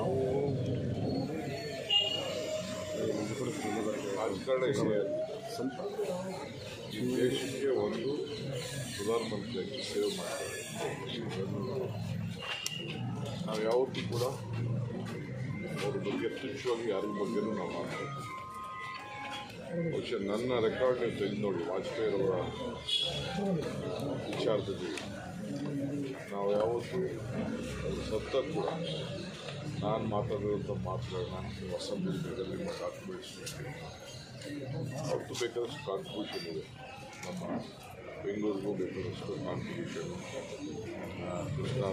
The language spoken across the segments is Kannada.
ನಾವು ರಾಜಕಾರಣ ಇದೆ ಸ್ವಲ್ಪ ಈ ದೇಶಕ್ಕೆ ಒಂದು ಪ್ರಧಾನಮಂತ್ರಿಯಾಗಿ ಸೇವೆ ಮಾಡ್ತಾರೆ ನಾವು ಯಾವತ್ತೂ ಕೂಡ ಅವ್ರ ಬಗ್ಗೆ ತುಚ್ಛವಾಗಿ ಯಾರ ಬಗ್ಗೆನೂ ನಾವು ಮಾಡ್ತೀವಿ ಬಹುಶಃ ನನ್ನ ರೆಕಾರ್ಡ್ ನೀವು ತೆಗೆದು ನೋಡಿ ವಾಜಪೇಯಿರವರ ವಿಚಾರದಲ್ಲಿ ನಾವು ಯಾವತ್ತೂ ಅವ್ರು ಸತ್ತ ಕೂಡ ನಾನು ಮಾತಾಡಿರೋಂಥ ಮಾತುಗಳನ್ನ ನೀವು ಅಸೆಂಬ್ಲಿ ನಿಮ್ಮ ಡಾಕ್ಯುಮೆಂಟ್ಸ್ ಅವ್ರದ್ದು ಬೇಕಾದಷ್ಟು ಕಾಂಟ್ರಿಬ್ಯೂಷನ್ ಇದೆ ನಮ್ಮ ಬೆಂಗಳೂರಿಗೂ ಬೇಕಾದಷ್ಟು ಕಾಂಟ್ರಿಬ್ಯೂಷನ್ ಕೃಷ್ಣ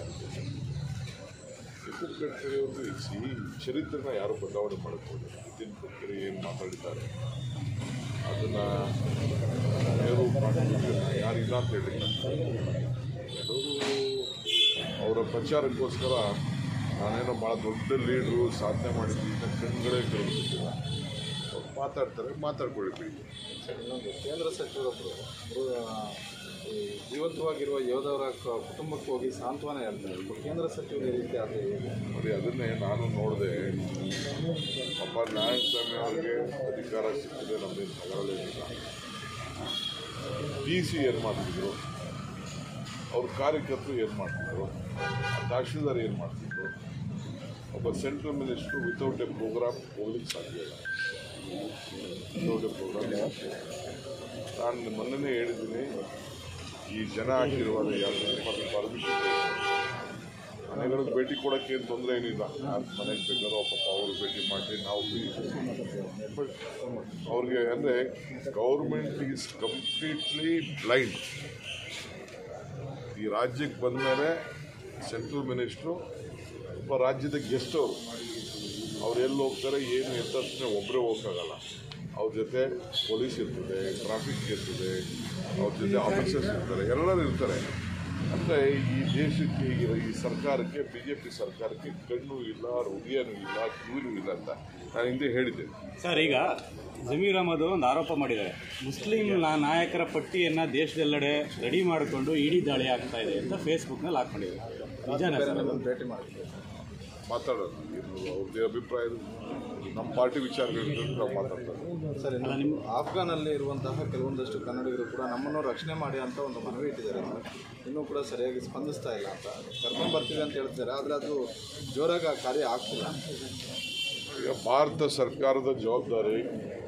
ನಿತಿನ್ ಗಡ್ಕರಿ ಅವರು ಈ ಚರಿತ್ರೆನ ಯಾರು ಬದಲಾವಣೆ ಮಾಡಬಹುದು ನಿತಿನ್ ಗಡ್ಕರಿ ಏನು ಮಾತಾಡಿದ್ದಾರೆ ಅದನ್ನು ಯಾರು ಯಾರಿಲ್ಲ ಅಂತ ಹೇಳಿಲ್ಲ ಕೆಲವರು ಅವರ ಪ್ರಚಾರಕ್ಕೋಸ್ಕರ ನಾನೇನೋ ಭಾಳ ದೊಡ್ಡ ಲೀಡ್ರು ಸಾಧನೆ ಮಾಡಿದ್ದೀನಿ ಅಂತ ಕಣ್ಗಳೇ ಕರೆದಿಲ್ಲ ಅವ್ರು ಮಾತಾಡ್ತಾರೆ ಮಾತಾಡ್ಕೊಳ್ಳಿ ಬಿಡಿ ಇನ್ನೊಂದು ಕೇಂದ್ರ ಸಚಿವರೊಬ್ಬರು ಈ ಜೀವಂತವಾಗಿರುವ ಯೋಧವರ ಕ- ಕುಟುಂಬಕ್ಕೆ ಹೋಗಿ ಸಾಂತ್ವನ ಹೇಳ್ತಾರೆ ಒಬ್ಬ ಕೇಂದ್ರ ಸಚಿವರು ಈ ರೀತಿ ಆದರೆ ನೋಡಿ ಅದನ್ನೇ ನಾನು ನೋಡಿದೆ ಪಾಪ ನಾರಾಯಣಸ್ವಾಮಿ ಅವರಿಗೆ ಅಧಿಕಾರ ಸಿಕ್ಕಿದೆ ನಮ್ಮೇನು ತಗೊಳ್ಳೇನಿಲ್ಲ ಡಿ ಸಿ ಏನು ಮಾಡ್ತಿದ್ರು ಅವ್ರ ಕಾರ್ಯಕರ್ತರು ಏನು ಮಾಡ್ತಿದ್ರು ತಹಶೀಲ್ದಾರ್ ಏನು ಮಾಡ್ತಿದ್ರು ಒಬ್ಬ central minister without a programme ಹೋಗ್ಲಿಕ್ಕೆ ಸಾಧ್ಯ ಇಲ್ಲ ವಿತೌಟ್ ಎ ಪ್ರೋಗ್ರಾಮ್ ನಾನು ಮೊನ್ನೆ ಹೇಳಿದ್ದೀನಿ ಈ ಜನ ಆಶೀರ್ವಾದ ಯಾರು ಮತ್ತು ಪರ್ಮಿಷನ್ ಮನೆಗಳಿಗೆ ಭೇಟಿ ಕೊಡೋಕ್ಕೆ ಏನು ತೊಂದರೆ ಏನಿಲ್ಲ ನಾನು ಮನೆಗೆ ಬೇಕಾದ್ರೂ ಪಾಪ ಅವರು ಭೇಟಿ ಮಾಡಿ ನಾವು ಬಟ್ ಅವ್ರಿಗೆ ಅಂದರೆ ಗೌರ್ಮೆಂಟ್ ಈಸ್ ಕಂಪ್ಲೀಟ್ಲಿ ಬ್ಲೈಂಡ್ ಈ ರಾಜ್ಯಕ್ಕೆ ಬಂದ ಮೇಲೆ ಸೆಂಟ್ರಲ್ ಮಿನಿಸ್ಟ್ರು ಒಬ್ಬ ರಾಜ್ಯದ ಗೆಸ್ಟ್ ಅವರು ಅವ್ರು ಎಲ್ಲಿ ಹೋಗ್ತಾರೆ ಏನು ಎತ್ತಕ್ಷಣ ಒಬ್ಬರೇ ಹೋಗೋಕ್ಕಾಗಲ್ಲ ಅವ್ರ ಜೊತೆ ಪೊಲೀಸ್ ಇರ್ತದೆ ಟ್ರಾಫಿಕ್ ಇರ್ತದೆ ಅವ್ರ ಜೊತೆ ಆಫೀಸರ್ಸ್ ಇರ್ತಾರೆ ಎಲ್ಲರೂ ಇರ್ತಾರೆ ಅಂದರೆ ಈ ದೇಶಕ್ಕೆ ಈ ಈ ಸರ್ಕಾರಕ್ಕೆ ಬಿ ಜೆ ಪಿ ಸರ್ಕಾರಕ್ಕೆ ಕಣ್ಣು ಇಲ್ಲ ಹೃದಯನೂ ಇಲ್ಲ ಕಿವಿನೂ ಇಲ್ಲ ಅಂತ ನಾನು ಹಿಂದೆ ಹೇಳಿದ್ದೆ ಸರ್ ಈಗ ಜಮೀರ್ ಅಹಮದ್ ಒಂದು ಆರೋಪ ಮಾಡಿದ್ದಾರೆ ಮುಸ್ಲಿಂ ನಾ- ನಾಯಕರ ಪಟ್ಟಿಯನ್ನು ದೇಶದೆಲ್ಲೆಡೆ ರೆಡಿ ಮಾಡಿಕೊಂಡು ಇಡೀ ದಾಳಿ ಆಗ್ತಾ ಇದೆ ಅಂತ ಫೇಸ್ಬುಕ್ನಲ್ಲಿ ಹಾಕೊಂಡಿದ್ದಾರೆ ನಿಜಾನ ಸರ್ ಭೇಟಿ ಮಾಡಿದ್ರು ಮಾತಾಡೋಣ ಇದು ಅವ್ರದ್ದೇ ಅಭಿಪ್ರಾಯ ನಮ್ಮ ಪಾರ್ಟಿ ವಿಚಾರಗಳಿದ್ರೆ ನಾವು ಮಾತಾಡ್ತಾರೆ ಸರ್ ಇನ್ನು ನಿಮ್ಮ ಆಫ್ಘಾನಲ್ಲಿ ಇರುವಂತಹ ಕೆಲವೊಂದಷ್ಟು ಕನ್ನಡಿಗರು ಕೂಡ ನಮ್ಮನ್ನು ರಕ್ಷಣೆ ಮಾಡಿ ಅಂತ ಒಂದು ಮನವಿ ಇಟ್ಟಿದ್ದಾರೆ ಸರ್ ಇನ್ನೂ ಕೂಡ ಸರಿಯಾಗಿ ಸ್ಪಂದಿಸ್ತಾ ಇಲ್ಲ ಅಂತ ಕರ್ಕೊಂಡು ಬರ್ತೀವಿ ಅಂತ ಹೇಳ್ತಿದ್ದಾರೆ ಆದರೆ ಅದು ಜೋರಾಗಿ ಆ ಕಾರ್ಯ ಆಗ್ತಿಲ್ಲ ಈಗ ಭಾರತ ಸರ್ಕಾರದ ಜವಾಬ್ದಾರಿ